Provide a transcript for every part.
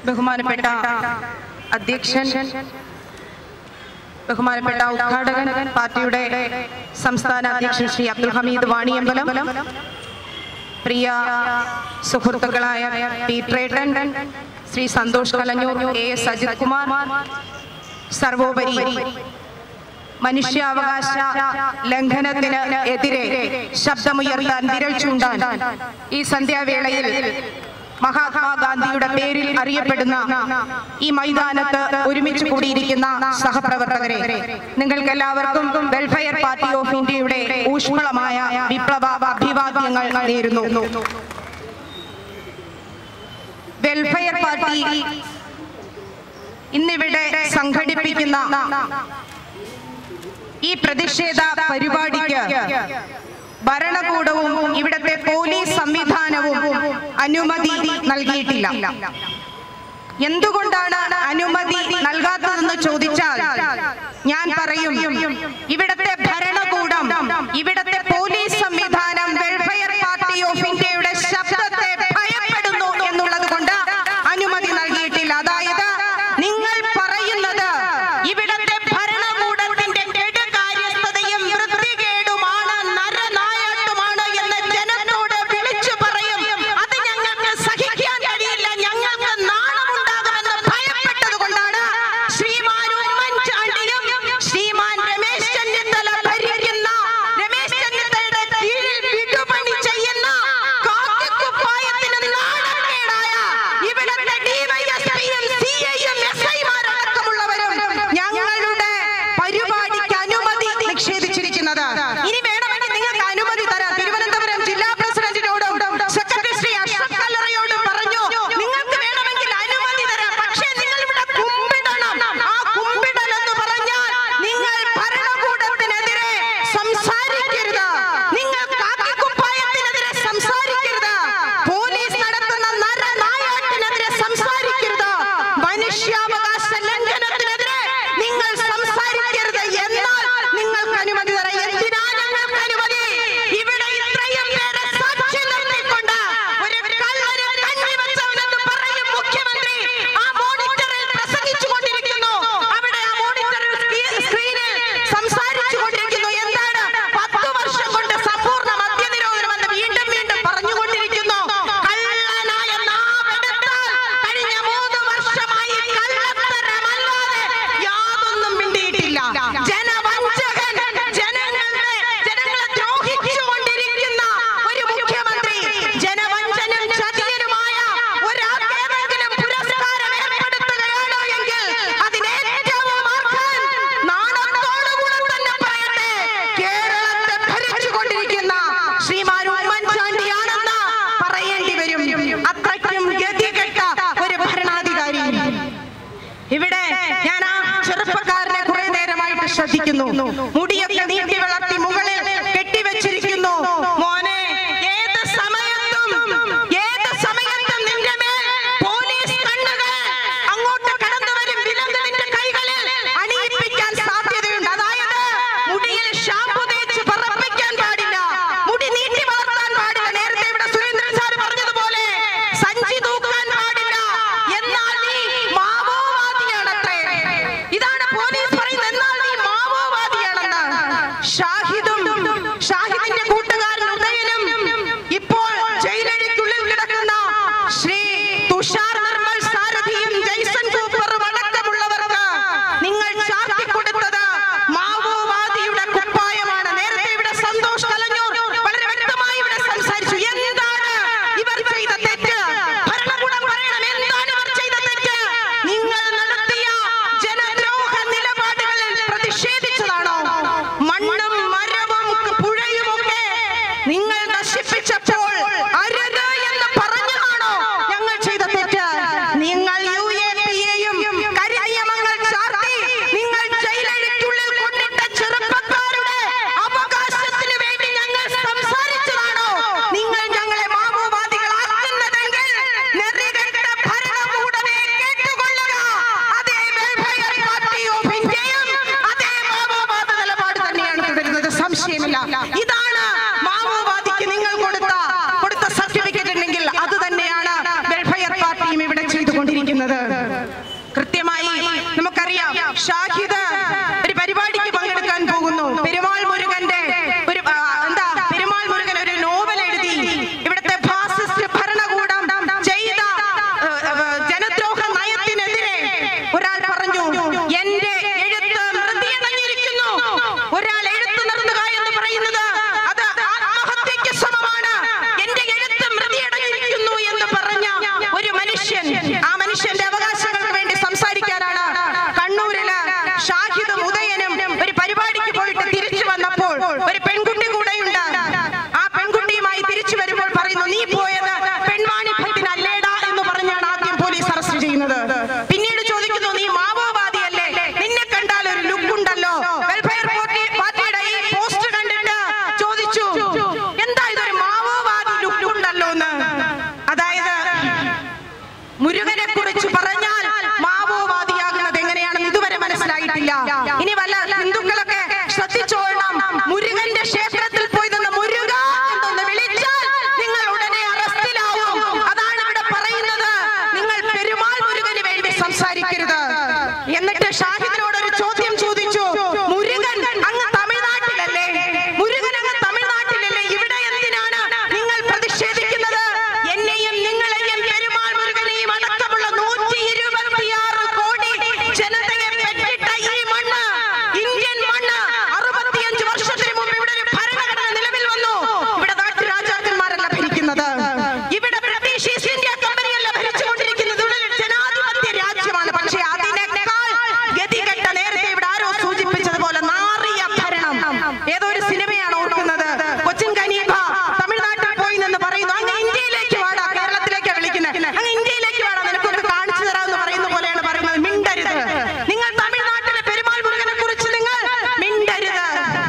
ബഹുമാനപ്പെട്ട അധ്യക്ഷൻ ബഹുമാനപ്പെട്ട ഉദ്ഘാടകൻ പാർട്ടിയുടെ സംസ്ഥാന അധ്യക്ഷൻ ശ്രീ അബ്ദുൽ ഹമീദ് വാണിയമ്പലം പ്രിയ സുഹൃത്തുക്കളായ പി ട്രേട്ടൻ ശ്രീ സന്തോഷ് കലഞ്ഞൂർ എ എസ് അജിത് കുമാർ സർവോപരി മനുഷ്യാവകാശ ലംഘനത്തിന് എതിരെ ശബ്ദമുയർത്താൻ വിരൽ ചൂണ്ടാൻ ഈ സന്ധ്യാവേളയിൽ മഹാത്മാഗാന്ധിയുടെ പേരിൽ അറിയപ്പെടുന്ന ഈ മൈതാനത്ത് ഒരുമിച്ച് കൂടിയിരിക്കുന്ന സഹപ്രവർത്തകരെ നിങ്ങൾക്ക് എല്ലാവർക്കും വെൽഫെയർ പാർട്ടി ഓഫ് ഇന്ത്യയുടെ ഊഷ്മളമായ വിപ്ലവ അഭിവാദ്യങ്ങൾ നേരുന്നു വെൽഫെയർ പാർട്ടി ഇന്നിവിടെ സംഘടിപ്പിക്കുന്ന ഈ പ്രതിഷേധ പരിപാടിക്ക് ഭരണകൂടവും ഇവിടത്തെ പോലീസ് സംവിധാനവും അനുമതി നൽകിയിട്ടില്ല എന്തുകൊണ്ടാണ് അനുമതി നൽകാത്തതെന്ന് ചോദിച്ചാൽ ഞാൻ പറയും ഇവിടത്തെ ഭരണകൂടം ഇവിടത്തെ പോലീസ് സംവിധാനം വെൽഫെയർ പാർട്ടി ഓഫ് ഇന്ത്യയുടെ ശബ്ദത്തെ ഭയപ്പെടുന്നു എന്നുള്ളത് കൊണ്ട് അനുമതി നൽകിയിട്ടില്ല അതായത് നിങ്ങൾ പറയുന്നത് ഇവിടത്തെ ഭരണകൂടത്തിന്റെ കെടുകാര്യസ്ഥതയും വൃത്തികേടുമാണ് നരനായാട്ടുമാണ് എന്ന് ജനത്തോട് വിളിച്ചു പറയും അത് ഞങ്ങൾക്ക് സഹിക്കാൻ കഴിയില്ല ഞങ്ങൾക്ക് നാണമുണ്ടാകുമെന്ന് ഭയപ്പെട്ടത് കൊണ്ടാണ് ശ്രീമാൻ ഉമ്മൻചാണ്ടിയും ശ്രീമാൻ രമേശ് ചെന്നിത്തല ഭരിക്കുന്ന രമേശ് ചെന്നിത്തലയുടെ കീഴിൽ വിടുപണി ചെയ്യുന്ന കാക്കിക്കുപ്പായത്തിന് നാണക്കേടായ ഇവിടുത്തെ ഡിവൈഎസ്പിയും സിഐയും എസ്ഐമാരടക്കമുള്ളവരും ഞങ്ങളുടെ പരിപാടിക്ക് അനുമതി നിഷേധിച്ചിരിക്കുന്നത് ഇനി വേണമെങ്കിൽ നിങ്ങൾക്ക് അനുമതി തരാം തിരുവനന്തപുരം ജില്ലാ പ്രസിഡന്റിനോടും സെക്രട്ടറി ശ്രീ അഷ്റഫ് കല്ലറയോടും പറഞ്ഞു നിങ്ങൾക്ക് വേണമെങ്കിൽ അനുമതി തരാം പക്ഷേ നിങ്ങൾ ഇവിടെ കുമ്പിടണം ആ കുമ്പിടൽ എന്ന് പറഞ്ഞാൽ നിങ്ങൾ ഭരണകൂടത്തിനെതിരെ സംസാരിക്കരുത് നിങ്ങൾ കാക്കിക്കുപ്പായത്തിനെതിരെ സംസാരിക്കരുത് പോലീസ് നടത്തുന്ന നരനായാട്ടിനെതിരെ സംസാരിക്കരുത് മനുഷ്യാവകാശ ലംഘനത്തിനെതിരെ നിങ്ങൾ സംസാരിക്കരുത് എന്നാൽ നിങ്ങൾക്ക് അനുമതി തരാം എന്തിനാ ഞങ്ങൾക്ക് അനുമതി ഇവിടെ ഇത്രയും പേരെ സാക്ഷി നിർത്തിക്കൊണ്ട് ഒരു കള്ളന് കഞ്ഞി വെച്ചവനെന്ന് പറയും മുഖ്യമന്ത്രി ആ മോണിറ്ററിൽ പ്രസംഗിച്ചു കൊണ്ടിരിക്കുന്നു അവിടെ ആ മോണിറ്ററിൽ സ്ക്രീ- സ്ക്രീനിൽ സംസാരിച്ചു കൊണ്ടിരിക്കുന്നു എന്താണ് പത്ത് വർഷം കൊണ്ട് സമ്പൂർണ്ണ മദ്യനിരോധനമെന്ന് വീണ്ടും വീണ്ടും പറഞ്ഞുകൊണ്ടിരിക്കുന്നു കള്ളനായ നാവെടുത്താൽ കഴിഞ്ഞ മൂന്ന് വർഷമായി കള്ളത്തരമല്ലാതെ യാതൊന്നും മിണ്ടിയിട്ടില്ല ജനവഞ്ചകൻ ജനങ്ങളുടെ ജനങ്ങളെ ദ്രോഹിച്ചുകൊണ്ടിരിക്കുന്ന ഒരു മുഖ്യമന്ത്രി ജനവഞ്ചനും ചതിയനുമായ ഒരാൾക്കേതെങ്കിലും പുരസ്കാരം ഏർപ്പെടുത്തുകയാണോ എങ്കിൽ അതിനേറ്റവും അർഹൻ നാണത്തോടുകൂടെ തന്നെ പറയട്ടെ കേരളത്തെ ഭരിച്ചുകൊണ്ടിരിക്കുന്ന ശ്രീമാൻ ഉമ്മൻചാണ്ടിയാണെന്ന് പറയേണ്ടി വരും അത്രയ്ക്കും ഗതികെട്ട ഒരു ഭരണാധികാരി ഇവിടെ ഞാൻ ആ ചെറുപ്പക്കാരനെ കുറെ നേരമായിട്ട് ശ്രദ്ധിക്കുന്നു മുടിയൊക്കെ നീട്ടി വളർത്തി മുകളിൽ കെട്ടിവെച്ചിരിക്കുന്നു മോനെ ഏത് സമയത്തും ഏത് സമയത്തും നിന്റെ മേൽ പോലീസ് കണ്ണുകൾ അങ്ങോട്ട് കടന്നു വരും വിലങ്ങ് നിന്റെ കൈകളിൽ അണിയിപ്പിക്കാൻ സാധ്യതയുണ്ട് അതായത് മുടിയിൽ ഷാമ്പു തേച്ച് പറപ്പിക്കാൻ പാടില്ല മുടി നീട്ടി വളർത്താൻ പാടില്ല നേരത്തെ ഇവിടെ സുരേന്ദ്രൻ സാർ പറഞ്ഞതുപോലെ സഞ്ചി തൂക്കാൻ പാടില്ല എന്നാൽ നീ മാവോവാദിയാണത്രേ ഇതാണ് പോലീസ് പറയുന്നത് എന്നാൽ നീ മാവോവാദിയാണെന്ന് എന്തോന്ന് അതായത് മുരുകനെ കുറിച്ച് പറഞ്ഞാൽ മാവോവാദിയാകുന്നത് എങ്ങനെയാണെന്ന് ഇതുവരെ മനസ്സിലായിട്ടില്ല ഇനി വല്ല ഹിന്ദുക്കളൊക്കെ ശ്രദ്ധിച്ചോളണം മുരുകന്റെ ക്ഷേത്രത്തിൽ പോയി നിന്ന് മുരുക എന്നൊന്ന് വിളിച്ചാൽ നിങ്ങൾ ഉടനെ അറസ്റ്റിലാവും അതാണ് ഇവിടെ പറയുന്നത് നിങ്ങൾ പെരുമാൾ മുരുകന് വേണ്ടി സംസാരിക്കരുത് എന്നിട്ട് ഷാഹിദിനോട് ഒരു ചോദ്യം ചോദിച്ചു മുരുകൻ അങ്ങ് തമിഴ്നാട്ടിലല്ലേ മുരുകൻ അങ്ങ് തമിഴ്നാട്ടിലല്ലേ ഇവിടെ എന്തിനാണ് നിങ്ങൾ പ്രതിഷേധിക്കുന്നത് എന്നെയും നിങ്ങളെയും പെരുമാൾ മുരുകനെയും അടക്കമുള്ള നൂറ്റി ഇരുപത്തിയാറ് കോടി ജനതയെ പെറ്റിട്ട ഈ മണ്ണ് ഇന്ത്യൻ മണ്ണ് അറുപത്തിയഞ്ച് വർഷത്തിന് മുമ്പ് ഇവിടെ ഒരു ഭരണഘടന നിലവിൽ വന്നു ഇവിടെ നാട്ടുരാജാക്കന്മാരല്ല ഭരിക്കുന്നത് ഇവിടെ ബ്രിട്ടീഷ് ഈസ്റ്റ് ഇന്ത്യ കമ്പനിയല്ല ഭരിച്ചുകൊണ്ടിരിക്കുന്നത് ഇവിടെ ഒരു ജനാധിപത്യ രാജ്യമാണ് പക്ഷേ അതിനേക്കാൾ ഗതികെട്ട നേരത്തെ ഇവിടെ ആരോ സൂചിപ്പിച്ചതുപോലെ നാറിയ ഭരണം ഏതോ ഒരു സിനിമയാണ് ഓർക്കുന്നത് കൊച്ചിൻ കനീഫ തമിഴ്നാട്ടിൽ പോയി നിന്ന് പറയുന്നു അങ്ങ് ഇന്ത്യയിലേക്ക് വാടാ കേരളത്തിലേക്കാ വിളിക്കുന്നത് അങ്ങ് ഇന്ത്യയിലേക്ക് വാടാ നിനക്കൊക്കെ കാണിച്ചു തരാമെന്ന് പറയുന്ന പോലെയാണ് പറയുന്നത് മിണ്ടരുത് നിങ്ങൾ തമിഴ്നാട്ടിലെ പെരുമാൾ മുരുകനെ കുറിച്ച് നിങ്ങൾ മിണ്ടരുത്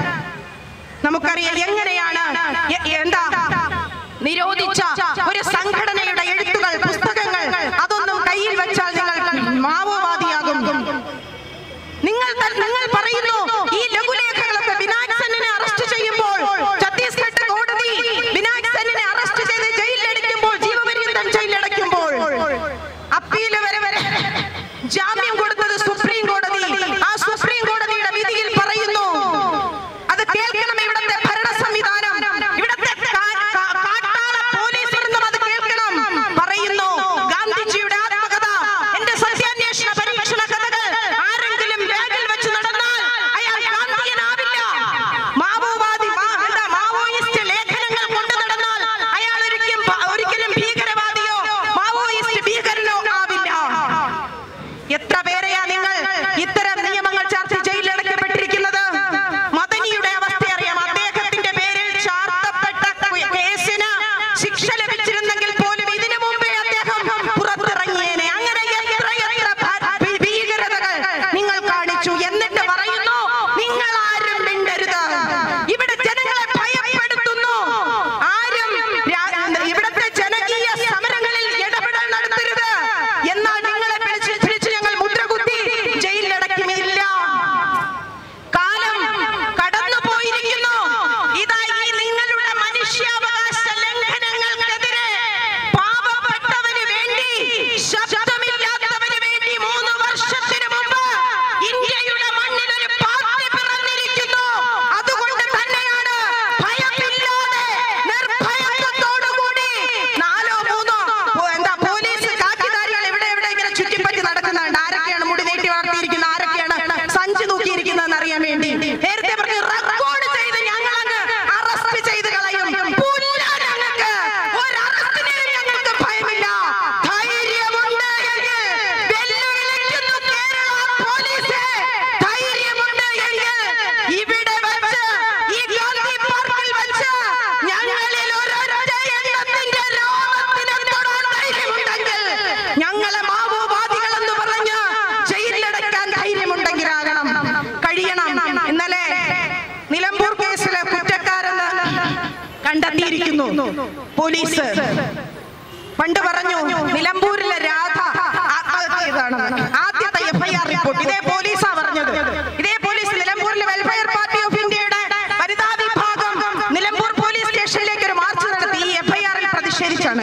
നമുക്കറിയാം എങ്ങനെയാണ് എ- എന്താ നിരോധിച്ച ഒരു സംഘടനയുടെ എഴുത്തുകൾ പുസ്തകങ്ങൾ അതൊന്നും കയ്യിൽ വെച്ചാൽ നിങ്ങൾ മാവോവാദിയാകും നിങ്ങൾ ത- നിങ്ങൾ പറയുന്നു ഈ ലഘുലേഖകളൊക്കെ വിനായക് സെന്നിനെ അറസ്റ്റ് ചെയ്യുമ്പോൾ ഛത്തീസ്ഗഡ് കോടതി വിനായക് സെന്നിനെ അറസ്റ്റ് ചെയ്ത് ജയിലിലടയ്ക്കുമ്പോൾ ജീവപര്യന്തം ജയിലിലടയ്ക്കുമ്പോൾ അപ്പീല് വരെ വരെ ജാമ്യം കൊടുത്തത് സുപ്രീം കോടതി ആ സുപ്രീം കോടതിയുടെ വിധിയിൽ പറയുന്നു അത് കേൾക്കണം ഇവിടത്തെ ഭരണ സംവിധാനം ഇവിടത്തെ കാ- കാ- കാട്ടാള പോലീസ് എന്നും അത് കേൾക്കണം പറയുന്നു ഗാന്ധിജിയുടെ ആത്മകഥ എന്റെ സത്യാന്വേഷണ പരീക്ഷണ കഥകൾ ആരെങ്കിലും ബാഗിൽ വെച്ച് നടന്നാൽ അയാൾ ഗാന്ധിയനാവില്ല മാവോവാദി മാ- എന്താ മാവോയിസ്റ്റ് ലേഖനങ്ങൾ കൊണ്ടു നടന്നാൽ അയാൾ ഒരിക്കലും ഒരിക്കലും ഭീകരവാദിയോ മാവോയിസ്റ്റ് ഭീകരനോ ആവില്ല എത്ര പേരെയാ നിങ്ങൾ ഇത്തരം നിയമങ്ങൾ ചർച്ച ജയിലിലടക്കപ്പെട്ടിരിക്കുന്നത് മദനിയുടെ അവസ്ഥ അറിയാം അദ്ദേഹത്തിന്റെ പേരിൽ ചാർത്തപ്പെട്ട കു- കേസിന് ശിക്ഷ ലഭിച്ചിരുന്നെങ്കിൽ പോലും ഇതിനു മുമ്പേ അദ്ദേഹം പുറത്തിറങ്ങിയേനെ അങ്ങനെ എത്ര എത്ര ഭ- ഭീ- ഭീകരതകൾ നിങ്ങൾ കാണിച്ചു എന്നിട്ട് പറയുന്നു നിങ്ങൾ ആരും മിണ്ടരുത് ഇവിടെ ജനങ്ങളെ ഭയപ്പെടുത്തുന്നു ആരും രാ- ഇവിടത്തെ ജനകീയ സമരങ്ങളിൽ ഇടപെടൽ നടത്തരുത് എന്നാൽ നിങ്ങളെ പിടിച്ച് പിടിച്ച് ഞങ്ങൾ മുദ്രകുത്തി ജയിലിലടക്കുമില്ല കാലം കടന്നു പോയിരിക്കുന്നു ഇതാ ഈ നിങ്ങളുടെ മനുഷ്യാവകാശ ലംഘനങ്ങൾക്കെതിരെ പാവപ്പെട്ടവന് വേണ്ടി ശബ്ദമില്ലാത്തവന് വേണ്ടി മൂന്ന് വർഷത്തിന് മുമ്പ് ഇന്ത്യയുടെ മണ്ണിൽ ഒരു പാർട്ടി പിറന്നിരിക്കുന്നു അതുകൊണ്ട് തന്നെയാണ് ഭയമില്ലാതെ നിർഭയത്വത്തോടുകൂടി നാലോ മൂന്നോ പോ- എന്താ പോലീസ് കാക്കിധാരികൾ ഇവിടെ ഇവിടെ ഇങ്ങനെ ചുറ്റിപ്പറ്റി നടക്കുന്നുണ്ട് ആരൊക്കെയാണ് മുടി നീട്ടി വളർത്തിയിരിക്കുന്നത് ആരൊക്കെയാണ് സഞ്ചി തൂക്കിയിരിക്കുന്നതെന്ന് അറിയാൻ വേണ്ടി നേരത്തെ പറഞ്ഞു റെക്കോർഡ് ചെയ്ത് ഞങ്ങൾ അങ്ങ് അറസ്റ്റ് ചെയ്ത് കളയും പുല്ല ഞങ്ങൾക്ക് ഒരു അറസ്റ്റിനെയും ഞങ്ങൾക്ക് ഭയമില്ല ധൈര്യമുണ്ട് എങ്കിൽ വെല്ലുവിളിക്കുന്നു കേരള പോലീസ് ധൈര്യമുണ്ട് എങ്കിൽ ഇവിടെ വെച്ച് ഈ ഗാന്ധി പാർക്കിൽ വെച്ച് ഞങ്ങളിൽ ഒരൊറ്റ എണ്ണത്തിന്റെ രോമത്തിനെ തൊടാൻ ധൈര്യമുണ്ടെങ്കിൽ ഞങ്ങളെ മാവോവാദികൾ എന്ന് പറഞ്ഞ് ജയിലിലടക്കാൻ ധൈര്യമുണ്ടെങ്കിലാകണം കഴിയണം ഇന്നലെ നിലമ്പൂർ കേസിലെ കുറ്റക്കാരെന്ന് കണ്ടെത്തിയിരിക്കുന്നു പോലീസ് പണ്ട് പറഞ്ഞു നിലമ്പൂരിലെ രാധ ആത്മഹത്യ ചെയ്തതാണെന്ന് ആദ്യത്തെ എഫ്ഐആർ റിപ്പോർട്ട് ഇതേ പോലീസാ പറഞ്ഞത് ഇതേ പോലീസ് നിലമ്പൂരിലെ വെൽഫെയർ പാർട്ടി ഓഫ് ഇന്ത്യയുടെ വനിതാ വിഭാഗം നിലമ്പൂർ പോലീസ് സ്റ്റേഷനിലേക്ക് ഒരു മാർച്ച് നടത്തി ഈ എഫ്ഐആറിൽ പ്രതിഷേധിച്ചാണ്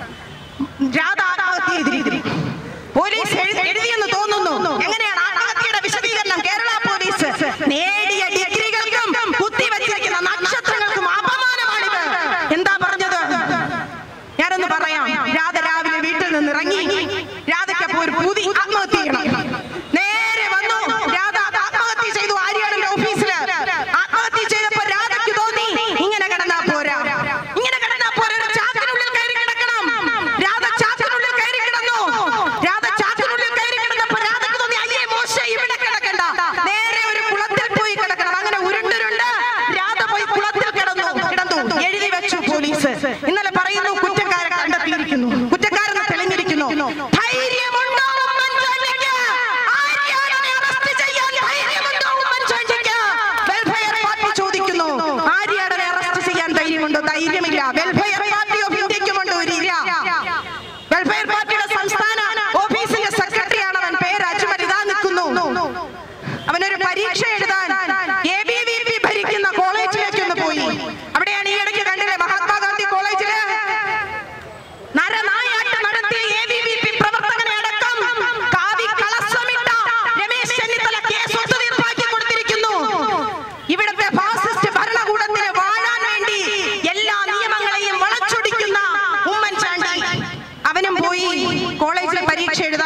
രാധ ആത്മഹത്യ ചെയ്തിരിക്കുന്നു പോലീസ് എഴുതി- എഴുതിയെന്ന് തോന്നുന്നു എങ്ങനെയാണ് ആത്മഹത്യയുടെ വിശദീകരണം കേരള പോലീസ് നേടിയ ഡിഗ്രികൾക്കും കുത്തിവെച്ചിരിക്കുന്ന നക്ഷത്രങ്ങൾക്കും അപമാനമാണിത് എന്താ പറഞ്ഞത് ഞാനൊന്ന് പറയാം രാധ രാവിലെ വീട്ടിൽ നിന്ന് ഇറങ്ങി രാധയ്ക്കപ്പോ ഒരു പൂതി ആത്മഹത്യ ചെയ്യണം നേരെ വന്നു രാധ ആത്മഹത്യ ചെയ്തു ആര്യാടന്റെ ഓഫീസില് ആത്മഹത്യ ചെയ്തപ്പോ രാധയ്ക്ക് തോന്നി ഇങ്ങനെ കിടന്നാ പോരാ ഇങ്ങനെ കിടന്നാ പോരാ ഒരു ചാക്കിനുള്ളിൽ കയറി കിടക്കണം രാധ ചാക്കിനുള്ളിൽ കയറി കിടന്നു രാധ ചാക്കിനുള്ളിൽ കയറി കിടന്നപ്പോ രാധയ്ക്ക് തോന്നി അയ്യേ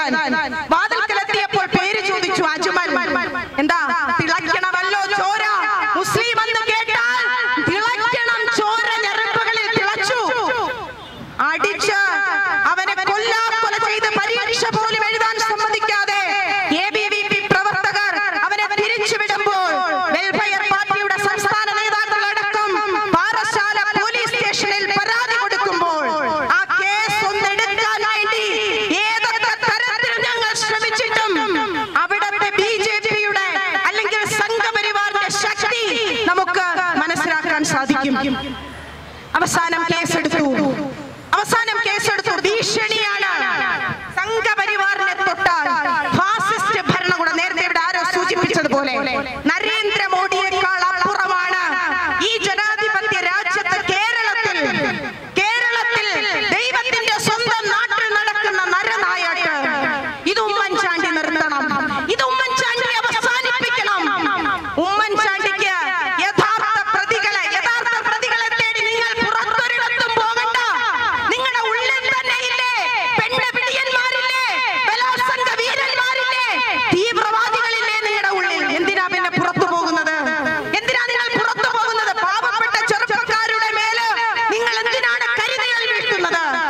എഴുതാൻ വാതിൽക്കലെത്തിയപ്പോൾ പേര് ചോദിച്ചു അജ്മൽ എന്താ തിളയ്ക്കണമല്ലോ ചോര മുസ്ലിം എന്ന് കേട്ടാൽ തിളയ്ക്കണം ചോര ഞരമ്പുകളിൽ തിളച്ചു അടിച്ച് അവനെ കൊല്ലാക്കൊല ചെയ്ത് പരീക്ഷ പോലും എഴുതാൻ സമ്മതിക്കാതെ ABVP പ്രവർത്തകർ അവനെ പിരിച്ചുവിടുമ്പോൾ വെൽഫെയർ പാർട്ടിയുടെ സംസ്ഥാന നേതാക്കളടക്കം പാറശാല പോലീസ് സ്റ്റേഷനിൽ പരാതി കൊടുക്കുമ്പോൾ ആ കേസ് ഒന്ന് എടുക്കാൻ വേണ്ടി ഏതൊക്കെ തരത്തിൽ ഞങ്ങൾ ശ്രമിച്ചിട്ടും അവിടത്തെ ബി ജെ പിയുടെ അല്ലെങ്കിൽ സംഘപരിവാറിന്റെ ശക്തി നമുക്ക് മനസ്സിലാക്കാൻ സാധിക്കും അവസാനം കേസെടുത്തു അവസാനം കേസെടുത്തു ഭീഷണിയാണ് സംഘപരിവാറിനെ തൊട്ടാൽ ഫാസിസ്റ്റ് ഭരണകൂടം നേരത്തെ ഇവിടെ ആരോ സൂചിപ്പിച്ചതുപോലെ നരേന്ദ്രമോദിയേക്കാൾ അപ്പുറമാണ് ഈ ജനാധിപത്യ രാജ്യത്ത് കേരളത്തിൽ കേരളത്തിൽ ദൈവത്തിന്റെ സ്വന്തം നാട്ടിൽ നടക്കുന്ന നരനായാട്ട് ഇത് ഉമ്മൻചാണ്ടി നിർത്തണം ഇത് ഉമ്മൻചാണ്ടി അവസാനിപ്പിക്കണം ഉമ്മൻചാണ്ടിക്ക് യഥാർത്ഥ പ്രതികളെ യഥാർത്ഥ പ്രതികളെ തേടി നിങ്ങൾ പുറത്തൊരിടത്തും പോകണ്ട നിങ്ങളുടെ ഉള്ളിൽ തന്നെ ഇല്ലേ പെണ്ണ് പിടിയന്മാരില്ലേ ബലാത്സംഗ വീരന്മാരില്ലേ തീവ്രവാദികളില്ലേ നിങ്ങളുടെ ഉള്ളിൽ എന്തിനാ പിന്നെ പുറത്തു പോകുന്നത് എന്തിനാ നിങ്ങൾ പുറത്തു പോകുന്നത് പാവപ്പെട്ട ചെറുപ്പക്കാരുടെ മേല് നിങ്ങൾ എന്തിനാണ് കരുതൽ വീഴ്ത്തുന്നത്